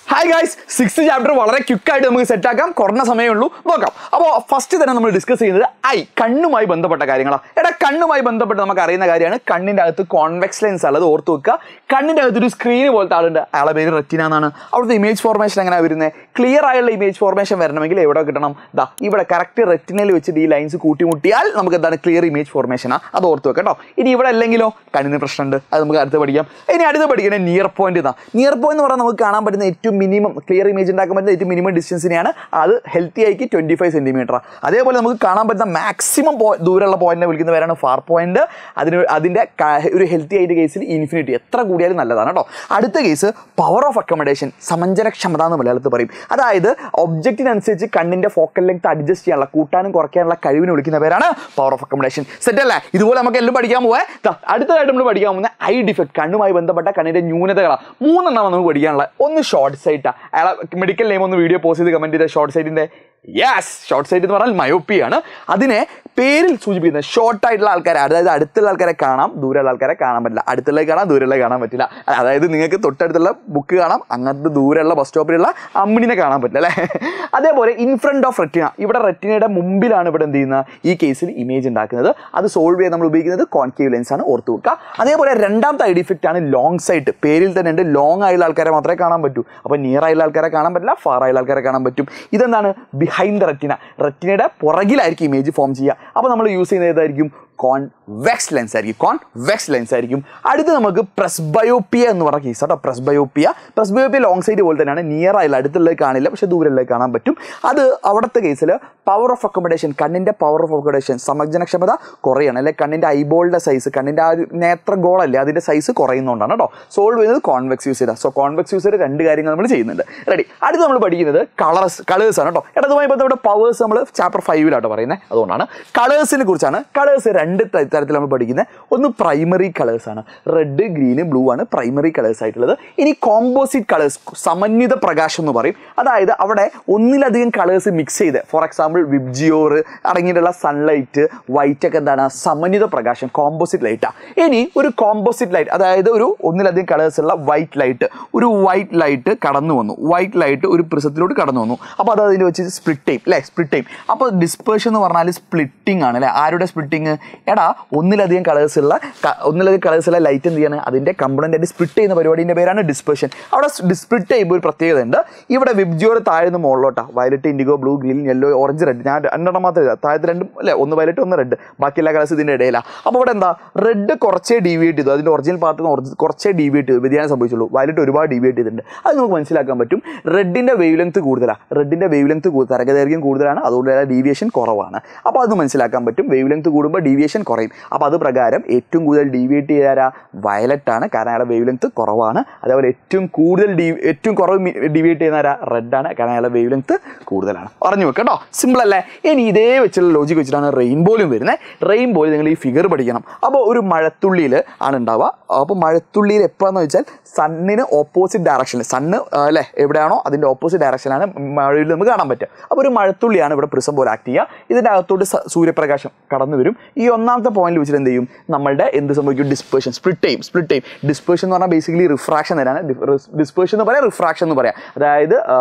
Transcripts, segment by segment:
Hi guys six chapter വളരെ ക്വിക്കായിട്ട് നമുക്ക് set ആക്കാം കുറഞ്ഞ സമയമേ ഉള്ളൂ നോക്കാം അപ്പോൾ ഫസ്റ്റ് തന്നെ നമ്മൾ ഡിസ്കസ് ചെയ്യുന്നത് ഐ കണ്ണുമായി ബന്ധപ്പെട്ട കാര്യങ്ങളാണ് എടാ കണ്ണുമായി ബന്ധപ്പെട്ട് നമുക്ക് അറിയുന്ന കാര്യമാണ് കണ്ണിൻ്റെ അകത്ത് കോൺവെക്സ് ലെൻസ് ഉള്ളത് ഓർത്ത് വെക്കുക കണ്ണിൻ്റെ അകത്ത് ഒരു സ്ക്രീൻ പോലത്തെ ആളുണ്ട് അയാളെ പേര് റെറ്റിന എന്നാണ് അവിടുത്തെ ഇമേജ് ഫോർമേഷൻ എങ്ങനെയാണ് വരുന്നത് ക്ലിയർ ആയുള്ള ഇമേജ് ഫോർമേഷൻ വരണമെങ്കിൽ എവിടെ കിട്ടണം ദാ ഇവിടെ കറക്റ്റ് റെറ്റിനയിൽ വെച്ചിട്ട് ഈ ലൈൻസ് കൂട്ടിമുട്ടിയാൽ നമുക്ക് എന്താണ് ക്ലിയർ ഇമേജ് ഫോർമേഷനാണ് അത് ഓർത്ത് വെക്കാം കേട്ടോ ഇനി ഇവിടെ അല്ലെങ്കിലോ കണ്ണിന് പ്രശ്നമുണ്ട് അത് നമുക്ക് അടുത്ത് പഠിക്കാം ഇനി അടുത്ത് പഠിക്കണേ നിയർ പോയിന്റ് ഇതാ നിയർ പോയിന്റ് എന്ന് പറഞ്ഞാൽ നമുക്ക് കാണാൻ പറ്റുന്ന ഏറ്റവും മിനിമം ക്ലിയർ ഇമേജ് ഉണ്ടാക്കാൻ പറ്റുന്ന ഏറ്റവും മിനിമം ഡിസ്റ്റൻസിനെയാണ് അത് ഹെൽത്തി ആയിക്ക് ട്വൻറ്റി ഫൈവ് സെൻറ്റിമീറ്റർ അതേപോലെ നമുക്ക് കാണാൻ പറ്റുന്ന മാക്സിമം ദൂരമുള്ള പോയിന്റിനെ വിളിക്കുന്ന പേരാണ് ഫാർ പോയിന്റ് അതിന് അതിൻ്റെ ഒരു ഹെൽത്തി ആയിട്ട് കേസിൽ ഇൻഫിനിറ്റി എത്ര കൂടിയാലും നല്ലതാണ് കേട്ടോ അടുത്ത കേസ് പവർ ഓഫ് അക്കോമഡേഷൻ സമഞ്ജനക്ഷമത എന്ന് മലയാളത്തിൽ പറയും അതായത് ഒബ്ജക്റ്റിനനുസരിച്ച് കണ്ണിൻ്റെ ഫോക്കൽ ലെങ്ത് അഡ്ജസ്റ്റ് ചെയ്യാനുള്ള കൂട്ടാനും കുറയ്ക്കാനുള്ള കഴിവിനെ വിളിക്കുന്ന പേരാണ് പവർ ഓഫ് അക്കോമഡേഷൻ സെറ്റ് അല്ലേ ഇതുപോലെ നമുക്ക് എല്ലാം പഠിക്കാൻ പോവേ ദാ, അടുത്തതായിട്ട് നമ്മൾ പഠിക്കാൻ പോകുന്ന ഐ ഡിഫക്ട് കണ്ണുമായി ബന്ധപ്പെട്ട കണ്ണിൻ്റെ ന്യൂനതകളാണ് മൂന്നെണ്ണം നമുക്ക് പഠിക്കാനുള്ള ഒന്ന് ഷോർട്ട് സൈറ്റാണ് അയാളെ മെഡിക്കൽ നെയിം ഒന്ന് വീഡിയോ പോസ്റ്റ് ചെയ്ത് കമൻറ്റ് ചെയ്ത ഷോർട്ട് സൈറ്റിൻ്റെ യെസ് ഷോർട്ട് സൈറ്റ് എന്ന് പറഞ്ഞാൽ മയോപ്പിയാണ് അതിനെ പേരിൽ സൂചിപ്പിക്കുന്നത് ഷോർട്ട് ആയിട്ടുള്ള ആൾക്കാരെ അതായത് അടുത്തുള്ള ആൾക്കാരെ കാണാം ദൂരെയുള്ള ആൾക്കാരെ കാണാൻ പറ്റില്ല അടുത്തുള്ള കാണാം ദൂരെയുള്ള കാണാൻ പറ്റില്ല അതായത് നിങ്ങൾക്ക് തൊട്ടടുത്തുള്ള ബുക്ക് കാണാം അങ്ങനത്തെ ദൂരെയുള്ള ബസ് സ്റ്റോപ്പിലുള്ള അമ്മിണിനെ കാണാൻ പറ്റില്ല അല്ലേ അതേപോലെ ഇൻ ഫ്രണ്ട് ഓഫ് റെറ്റിന ഇവിടെ റെറ്റിനയുടെ മുമ്പിലാണ് ഇവിടെ എന്ത് ചെയ്യുന്നത് ഈ കേസിൽ ഇമേജ് ഉണ്ടാക്കുന്നത് അത് സോൾവ് ചെയ്യാൻ നമ്മൾ ഉപയോഗിക്കുന്നത് കോൺകേവ് ലെൻസ് ആണ് ഓർത്ത് വെക്കുക അതേപോലെ രണ്ടാമത്തെ ഐ ഡിഫക്റ്റ് ആണ് ലോങ് സൈറ്റ് പേരിൽ തന്നെ ഉണ്ട് ലോങ് ആയുള്ള ആൾക്കാരെ മാത്രമേ കാണാൻ പറ്റൂ അപ്പോൾ നിയർ ആയുള്ള ആൾക്കാരെ കാണാൻ പറ്റില്ല ഫാർ ആയുള്ള ആൾക്കാരെ കാണാൻ പറ്റും ഇതെന്താണ് ബിഹൈൻഡ് ദ റെറ്റിന റെറ്റിനയുടെ പുറകിലായിരിക്കും ഇമേജ് ഫോം ചെയ്യുക അപ്പോൾ നമ്മൾ യൂസ് ചെയ്യുന്നത് ഏതായിരിക്കും കോൺവെക്സ് ലെൻസ് ആയിരിക്കും കോൺവെക്സ് ലെൻസ് ആയിരിക്കും അടുത്ത് നമുക്ക് പ്രസ്ബയോപ്പിയ എന്ന് പറഞ്ഞ കേസ് കേട്ടോ പ്രസ്ബയോപ്പിയ പ്രസ്ബയോപ്പിയ ലോങ് സൈഡ് പോലെ തന്നെയാണ് നിയർ ആയില്ല അടുത്തുള്ളത് കാണില്ല പക്ഷെ ദൂരമുള്ളത് കാണാൻ പറ്റും അത് അവിടുത്തെ കേസിൽ പവർ ഓഫ് അക്കോമഡേഷൻ കണ്ണിൻ്റെ പവർ ഓഫ് അക്കോമഡേഷൻ സമജ്ജനക്ഷമത കുറയാണ് അല്ലെ കണ്ണിൻ്റെ ഐബോളിൻ്റെ സൈസ് കണ്ണിൻ്റെ ആ ഒരു നേത്ര ഗോളല്ലേ അതിൻ്റെ സൈസ് കുറയുന്നതുകൊണ്ടാണ് കേട്ടോ സോൾവ് ചെയ്യുന്നത് കോൺവെക്സ് യൂസ് ചെയ്താൽ സോ കോൺവെക്സ് യൂസ് ചെയ്ത് രണ്ട് കാര്യങ്ങൾ നമ്മൾ ചെയ്യുന്നുണ്ട് റെഡി അടുത്ത് നമ്മൾ പഠിക്കുന്നത് കളേഴ്സ് കളേഴ്സ് ആണ് കേട്ടോ ഇടതുമായി ബന്ധപ്പെട്ട പവേഴ്സ് നമ്മൾ ചാപ്റ്റർ ഫൈവിലാട്ടോ പറയുന്നത് അതുകൊണ്ടാണ് കളേഴ്സിനെ കുറിച്ചാണ് കളേഴ്സ് രണ്ട് ത- തരത്തിൽ നമ്മൾ പഠിക്കുന്നത് ഒന്ന് പ്രൈമറി കളേഴ്സ് ആണ് റെഡ് ഗ്രീന് ബ്ലൂ ആണ് പ്രൈമറി കളേഴ്സ് ആയിട്ടുള്ളത് ഇനി കോമ്പോസിറ്റ് കളേഴ്സ് സമന്വിത പ്രകാശം എന്ന് പറയും അതായത് അവിടെ ഒന്നിലധികം കളേഴ്സ് മിക്സ് ചെയ്ത് ഫോർ എക്സാമ്പിൾ വിബ്ജിയോർ അടങ്ങിയിട്ടുള്ള സൺലൈറ്റ് വൈറ്റ് ഒക്കെ എന്താണ് സമന്വിത പ്രകാശം കോമ്പോസിറ്റ് ലൈറ്റാണ് ഇനി ഒരു കോമ്പോസിറ്റ് ലൈറ്റ് അതായത് ഒരു ഒന്നിലധികം കളേഴ്സ് ഉള്ള വൈറ്റ് ലൈറ്റ് ഒരു വൈറ്റ് ലൈറ്റ് കടന്നു വന്നു വൈറ്റ് ലൈറ്റ് ഒരു പ്രിസത്തിലോട്ട് കടന്നു വന്നു അപ്പോൾ അത് അതിൽ വെച്ച് സ്പ്ലിറ്റ് ടൈം അല്ലേ സ്പ്ലിറ്റ് ടൈം അപ്പോൾ ഡിസ്പേർഷൻ എന്ന് പറഞ്ഞാൽ സ്പ്ലിറ്റിംഗ് ആണ് അല്ലേ ആരുടെ സ്പ്ലിറ്റിംഗ് എടാ ഒന്നിലധികം കളേഴ്സ് ഉള്ള ക- ഒന്നിലധികം കളേഴ്സ് ഉള്ള ലൈറ്റ് എന്ത് ചെയ്യാണ് അതിൻ്റെ കമ്പണൻ്റ് ആയിട്ട് സ്പ്ലിറ്റ് ചെയ്യുന്ന പരിപാടിൻ്റെ പേരാണ് ഡിസ്പേർഷൻ അവിടെ സ്പ്ലിറ്റ് ചെയ്യുമ്പോൾ ഒരു പ്രത്യേകത ഉണ്ട് ഇവിടെ വിബ്ജിയോർ താഴ്ന്ന് മുകളിലോട്ടാ violet indigo blue green yellow orange red ഞാൻ രണ്ടെണ്ണം മാത്രമേ ഇല്ല. താഴത്ത് രണ്ടും അല്ലേ ഒന്ന് വയലറ്റ് ഒന്ന് റെഡ് ബാക്കി എല്ലാ കളേഴ്സ് ഇതിൻ്റെ ഇടയിലാണ് അപ്പോൾ ഇവിടെ എന്താ റെഡ് കുറച്ചേ ഡീവിയേറ്റ് ചെയ്തു അതിൻ്റെ ഒറിജിനൽ പാർട്ടിൽ നിന്ന് കുറച്ചേ ഡീവിയേറ്റ് ചെയ്തു വ്യതിയാനം സംഭവിച്ചുള്ളൂ വയലറ്റ് ഒരുപാട് ഡീവിയേറ്റ് ചെയ്തിട്ടുണ്ട് അത് നമുക്ക് മനസ്സിലാക്കാൻ പറ്റും റെഡിൻ്റെ വേവ് ലെങ്ത് കൂടുതലാണ് റെഡിൻ്റെ വേവ് ലെങ്ത് കൂടുതൽ തരംഗദൈർഘ്യം കൂടുതലാണ് അതുകൊണ്ട് ഡീവിയേഷൻ കുറവാണ് അപ്പോൾ അത് മനസ്സിലാക്കാൻ പറ്റും വേവ് ലെങ്ത് കൂടുമ്പോൾ ഡീവിയേഷൻ കുറയും അപ്പോൾ അത് പ്രകാരം ഏറ്റവും കൂടുതൽ ഡീവിയേറ്റ് ചെയ്യാരാ വയലറ്റ് ആണ് കാരണം അയാളുടെ വേവ് ലെങ്ത് കുറവാണ് അതേപോലെ ഏറ്റവും കൂടുതൽ ഡീ ഏറ്റവും കുറവ് ഡീവിയേറ്റ് ചെയ്യുന്ന റെഡ് ആണ് കാരണം അയാളുടെ വേവ് ലെങ്ത് കൂടുതലാണ് പറഞ്ഞു വെക്കാം കേട്ടോ സിമ്പിൾ അല്ലേ ഇനി ഇതേ വെച്ചുള്ള ലോജിക് വെച്ചിട്ടാണ് റെയിൻബോയിലും വരുന്നത് റെയിൻബോയിൽ നിങ്ങൾ ഈ ഫിഗർ പഠിക്കണം അപ്പോൾ ഒരു മഴത്തുള്ളിയിൽ ആണ് ഉണ്ടാവുക അപ്പോൾ മഴത്തുള്ളിയിൽ എപ്പോഴാന്ന് വെച്ചാൽ സണ്ണിന് ഓപ്പോസിറ്റ് ഡയറക്ഷനിൽ സണ്ണ് അല്ലേ എവിടെയാണോ അതിൻ്റെ ഓപ്പോസിറ്റ് ഡയറക്ഷനിലാണ് മഴയിൽ നമുക്ക് കാണാൻ പറ്റുക അപ്പോൾ ഒരു മഴത്തുള്ളിയാണ് ഇവിടെ പ്രിസം പോലെ ആക്ട് ചെയ്യുക ഇതിൻ്റെ അകത്തോട്ട് സ- സൂര്യപ്രകാശം കടന്നു വരും ഈ ഒന്നാമത്തെ പോയിന്റിൽ വെച്ചിട്ട് എന്ത് ചെയ്യും നമ്മളുടെ എന്ത് സംഭവിക്കും dispersion split time split time dispersion എന്ന് പറഞ്ഞാൽ ബേസിക്കലി റിഫ്രാക്ഷൻ തരാണ് ഡിസ്പേഷൻ എന്ന് പറയാം റിഫ്രാക്ഷൻ എന്ന് പറയാം അതായത് ആ,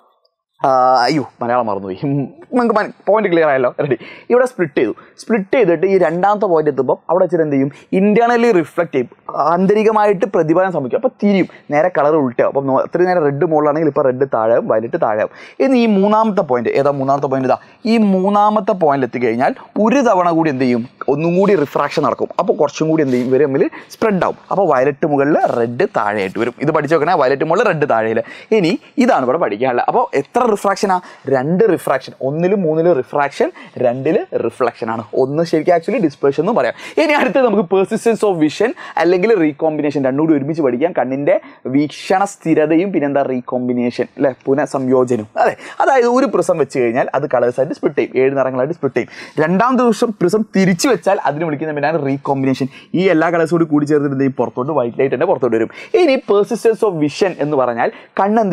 ആ, അയ്യോ മലയാളം മറന്നുപോയി ഉം, നമുക്ക് പോയിന്റ് ക്ലിയർ ആയല്ലോ റെഡി ഇവിടെ സ്പ്ലിറ്റ് ചെയ്തു സ്പ്ലിറ്റ് ചെയ്തിട്ട് ഈ രണ്ടാമത്തെ പോയിന്റ് എത്തുമ്പോൾ അവിടെ വെച്ചിട്ട് എന്ത് ചെയ്യും ഇന്റേണലി റിഫ്ലക്ട് ചെയ്യും ആന്തരികമായിട്ട് പ്രതിഫലനം സംഭവിക്കും അപ്പോൾ തിരിയും നേരെ കളർ ഉൾട്ടാവും അപ്പം നോ- ഇത്രയും നേരം റെഡ് മുകളിലാണെങ്കിൽ ഇപ്പോൾ റെഡ് താഴെയാവും വയലറ്റ് താഴെയാവും ഇനി ഈ മൂന്നാമത്തെ പോയിന്റ് ഏതാ മൂന്നാമത്തെ പോയിന്റ് ഇതാ ഈ മൂന്നാമത്തെ പോയിന്റ് എത്തിക്കഴിഞ്ഞാൽ ഒരു തവണ കൂടി എന്ത് ചെയ്യും ഒന്നും കൂടി റിഫ്രാക്ഷൻ നടക്കും അപ്പോൾ കുറച്ചും കൂടി എന്ത് ചെയ്യും ഇവർ തമ്മിൽ സ്പ്രെഡ് ആവും അപ്പോൾ വയലറ്റ് മുകളിൽ റെഡ് താഴെയായിട്ട് വരും ഇത് പഠിച്ചു നോക്കണേ വയലറ്റ് മുകളിൽ റെഡ് താഴെയിൽ ഇനി ഇതാണ് ഇവിടെ പഠിക്കാനുള്ളത് അപ്പോൾ എത്ര റിഫ്രാക്ഷനാ രണ്ട് റിഫ്രാക്ഷൻ ഒന്നിലും മൂന്നിലും റിഫ്രാക്ഷൻ രണ്ടിൽ റിഫ്ലക്ഷൻ ആണ് ഒന്ന് ശരിക്കും ആക്ച്വലി ഡിസ്പേഷൻ എന്ന് പറയാം ഇനി അടുത്തത് നമുക്ക് പെർസിസ്റ്റൻസ് ഓഫ് വിഷൻ അല്ലെങ്കിൽ റീകോമ്പിനേഷൻ രണ്ടും കൂടി ഒരുമിച്ച് പഠിക്കാം കണ്ണിൻ്റെ വീക്ഷണ സ്ഥിരതയും പിന്നെന്താ റീകോമ്പിനേഷൻ അല്ലെ പുനഃസംയോജനവും അതെ അതായത് ഒരു പ്രിസം വെച്ച് കഴിഞ്ഞാൽ അത് കളേഴ്സായിട്ട് സ്പ്ലിറ്റ് ചെയ്യും ഏഴ് നിറങ്ങളായിട്ട് സ്പ്ലിറ്റ് ചെയ്യും രണ്ടാം ദിവസം പ്രിസം തിരിച്ചു വെച്ചാൽ അതിന് വിളിക്കുന്ന പേരാണ് റീകോമ്പിനേഷൻ ഈ എല്ലാ കളേഴ്സും കൂടി കൂടി ചേർത്തിട്ട് എന്ത് ചെയ്യും പുറത്തോട്ട് വൈറ്റ് ലൈറ്റ് തന്നെ പുറത്തോട്ട് വരും ഇനി പെർസിസ്റ്റൻസ് ഓഫ് വിഷൻ എന്ന് പറഞ്ഞാൽ കണ്ണെന്ത് ചെയ്യും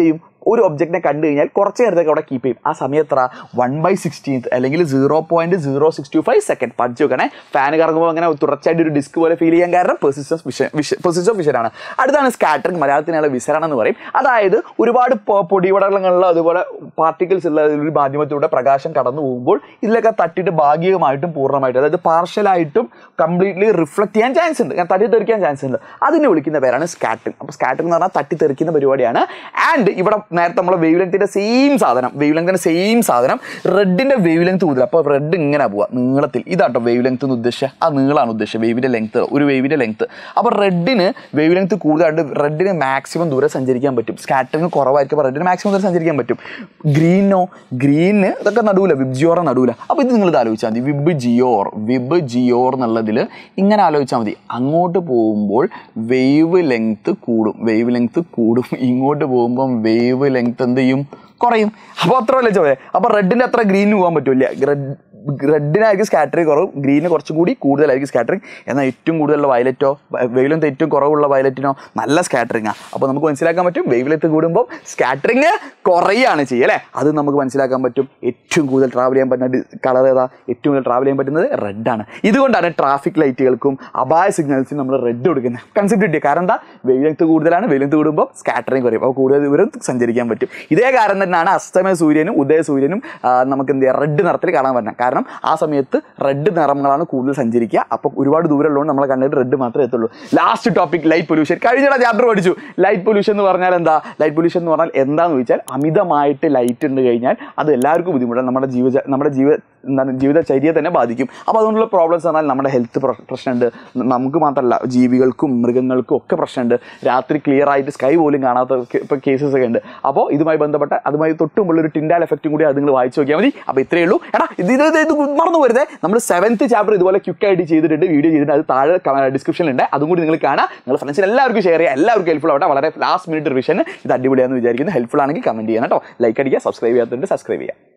ഒരു ഒബ്ജക്റ്റിനെ കണ്ടു കഴിഞ്ഞാൽ കുറച്ച് നേരത്തേക്ക് അവിടെ കീപ്പ് ചെയ്യും ആ സമയം എത്ര വൺ ബൈ സിക്സ്റ്റീൻത്ത് അല്ലെങ്കിൽ zero point zero six two five second പഠിച്ചു വെക്കണേ ഫാൻ കറങ്ങുമ്പോൾ അങ്ങനെ തുടർച്ചയായിട്ട് ഒരു ഡിസ്ക് പോലെ ഫീൽ ചെയ്യാൻ കാരണം persistence vision persistence of vision ആണ് അടുത്താണ് സ്കാറ്ററിംഗ് മലയാളത്തിനുള്ള വിസരണം എന്ന് പറയും അതായത് ഒരുപാട് പൊ- പൊടിപടലങ്ങളിലോ അതുപോലെ പാർട്ടിക്കിൾസ് ഉള്ള ഒരു മാധ്യമത്തിലൂടെ പ്രകാശം കടന്നു പോകുമ്പോൾ ഇതിലൊക്കെ തട്ടിയിട്ട് ഭാഗികമായിട്ടും പൂർണ്ണമായിട്ടും അതായത് പാർഷ്യലായിട്ടും കംപ്ലീറ്റ്ലി റിഫ്ലക്ട് ചെയ്യാൻ ചാൻസ് ഉണ്ട് ഞാൻ തട്ടി തെറിക്കാൻ ചാൻസ് ഉണ്ട് അതിനെ വിളിക്കുന്ന പേരാണ് സ്കാറ്ററിംഗ് അപ്പോൾ സ്കാറ്ററിംഗ് എന്ന് പറഞ്ഞാൽ തട്ടി തെറിക്കുന്ന പരിപാടിയാണ് ആൻഡ് ഇവിടെ നേരത്തെ നമ്മൾ വേവ് ലെങ്ത്തിന്റെ സെയിം സാധനം വേവ് ലെങ്ത്തിന്റെ സെയിം സാധനം റെഡിന്റെ വേവ് ലെങ്ത് കൂടുതൽ അപ്പോൾ റെഡ് ഇങ്ങനെ പോവുക നീളത്തിൽ ഇതാട്ടോ വേവ് ലെങ്ത് എന്ന് ഉദ്ദേശിച്ച ആ നീളമാണ് ഉദ്ദേശിച്ചത് വേവിന്റെ ലെങ്ത് ഒരു വേവിന്റെ ലെങ്ത് അപ്പോൾ റെഡിന് വേവ് ലെങ്ത് കൂടുതലായിട്ട് റെഡിന് മാക്സിമം ദൂരം സഞ്ചരിക്കാൻ പറ്റും സ്കാറ്ററിംഗ് കുറവായിരിക്കും അപ്പോൾ റെഡിന് മാക്സിമം ദൂരം സഞ്ചരിക്കാൻ പറ്റും ഗ്രീനോ ഗ്രീന് ഇതൊക്കെ നടുവില വിബ് ജിയോറ നടുവില അപ്പോൾ ഇത് നിങ്ങൾ ഇത് ആലോചിച്ചാൽ മതി വിബ് ജിയോർ വിബ് ജിയോർ എന്നുള്ളതിൽ ഇങ്ങനെ ആലോചിച്ചാൽ മതി അങ്ങോട്ട് പോകുമ്പോൾ വേവ് ലെങ്ത് കൂടും വേവ് ലെങ്ത് കൂടും ഇങ്ങോട്ട് പോകുമ്പം വേവ് ലെങ്ത് എന്ത് ചെയ്യും കുറയും അപ്പോൾ അത്ര വല്ല ചോദ്യം അപ്പോൾ റെഡിൻ്റെ അത്ര ഗ്രീനിന് പോകാൻ പറ്റില്ല റെഡ് റെഡിനായിരിക്കും സ്കാറ്ററിങ് കുറവ് ഗ്രീന് കുറച്ചും കൂടി കൂടുതലായിരിക്കും സ്കാറ്ററിങ് എന്നാൽ ഏറ്റവും കൂടുതലുള്ള വയലറ്റോ വെയിലെന്ത് ഏറ്റവും കുറവുള്ള വയലറ്റിനോ നല്ല സ്കാറ്ററിങ്ങാണ് അപ്പോൾ നമുക്ക് മനസ്സിലാക്കാൻ പറ്റും വെയിലെത്ത് കൂടുമ്പോൾ സ്കാറ്ററിങ് കുറയാണ് ചെയ്യുക അല്ലേ അത് നമുക്ക് മനസ്സിലാക്കാൻ പറ്റും ഏറ്റവും കൂടുതൽ ട്രാവൽ ചെയ്യാൻ പറ്റുന്ന കളർ ഏതാ ഏറ്റവും കൂടുതൽ ട്രാവൽ ചെയ്യാൻ പറ്റുന്നത് റെഡാണ് ഇതുകൊണ്ടാണ് ട്രാഫിക് ലൈറ്റുകൾക്കും അപായ സിഗ്നൽസിനും നമ്മൾ റെഡ് കൊടുക്കുന്നത് കൺസെപ്റ്റ് കിട്ടിയ കാരണം എന്താ വെയിലെത്ത് കൂടുതലാണ് വെയിലെത്ത് കൂടുമ്പോൾ സ്കാറ്ററിങ് കുറയും അപ്പോൾ കൂടുതൽ ദൂരം സഞ്ചരിക്കാൻ പറ്റും ഇതേ കാരണം തന്നെയാണ് അസ്തമയ സൂര്യനും ഉദയ സൂര്യനും ആ, നമുക്ക് എന്ത് ചെയ്യുക റെഡ് നിറത്തിൽ കാണാൻ പറ്റുന്നത് കാരണം ആ സമയത്ത് റെഡ് നിറങ്ങളാണ് കൂടുതൽ സഞ്ചരിക്കുക അപ്പോൾ ഒരുപാട് ദൂരം ഉള്ളതുകൊണ്ട് നമ്മളെ കണ്ടിട്ട് റെഡ് മാത്രമേ എത്തുള്ളൂ ലാസ്റ്റ് ടോപ്പിക് ലൈറ്റ് പൊല്യൂഷൻ കഴിഞ്ഞ ചാപ്റ്റർ പഠിച്ചു ലൈറ്റ് പൊല്യൂഷൻ എന്ന് പറഞ്ഞാൽ എന്താ ലൈറ്റ് പൊല്യൂഷൻ എന്ന് പറഞ്ഞാൽ എന്താണെന്ന് ചോദിച്ചാൽ അമിതമായിട്ട് ലൈറ്റ് ഉണ്ട് കഴിഞ്ഞാൽ അത് എല്ലാവർക്കും ബുദ്ധിമുട്ടാണ് നമ്മുടെ ജീവ നമ്മുടെ ജീവ എന്താണ് ജീവിതചര്യയെ തന്നെ ബാധിക്കും അപ്പോൾ അതുകൊണ്ടുള്ള പ്രോബ്ലംസ് പറഞ്ഞാൽ നമ്മുടെ ഹെൽത്ത് പ്രശ്നമുണ്ട് നമുക്ക് മാത്രമല്ല ജീവികൾക്കും മൃഗങ്ങൾക്കും ഒക്കെ പ്രശ്നമുണ്ട് രാത്രി ക്ലിയർ ആയിട്ട് സ്കൈ പോലും കാണാത്ത ഇപ്പോൾ കേസസ് ഒക്കെ ഉണ്ട് അപ്പോൾ ഇതുമായി ബന്ധപ്പെട്ട അതുമായി തൊട്ടുമുള്ള ഒരു ടിൻഡാൽ എഫക്റ്റും കൂടി അത് നിങ്ങൾ വായിച്ചു നോക്കിയാൽ മതി അപ്പോൾ ഇത്രയേ ഉള്ളൂ എടാ ഇത് ഇത് ഇത് ഇത് മറന്നു പോരുതേ നമ്മൾ സെവൻത്ത് ചാപ്റ്റർ ഇതുപോലെ ക്വിക്കായിട്ട് ചെയ്തിട്ടുണ്ട് വീഡിയോ ചെയ്തിട്ട് അത് താഴെ ഡിസ്ക്രിപ്ഷനിലുണ്ട് അതും കൂടി നിങ്ങൾ കാണാം നിങ്ങൾ ഫ്രണ്ട്സിന് എല്ലാവർക്കും ഷെയർ ചെയ്യുക എല്ലാവർക്കും ഹെൽപ്ഫുൾ ആവട്ടെ വളരെ ലാസ്റ്റ് മിനിറ്റ് റിവിഷൻ ഇത് അടിപൊളിയാണെന്ന് വിചാരിക്കുന്നു ഹെൽപ്ഫുൾ ആണെങ്കിൽ കമൻറ്റ് ചെയ്യണം കേട്ടോ ലൈക്ക് അടിക്കുക സബ്സ്ക്രൈബ് ചെയ്യാത്തതുകൊണ്ട് സബ്സ്ക്രൈബ് ചെയ്യുക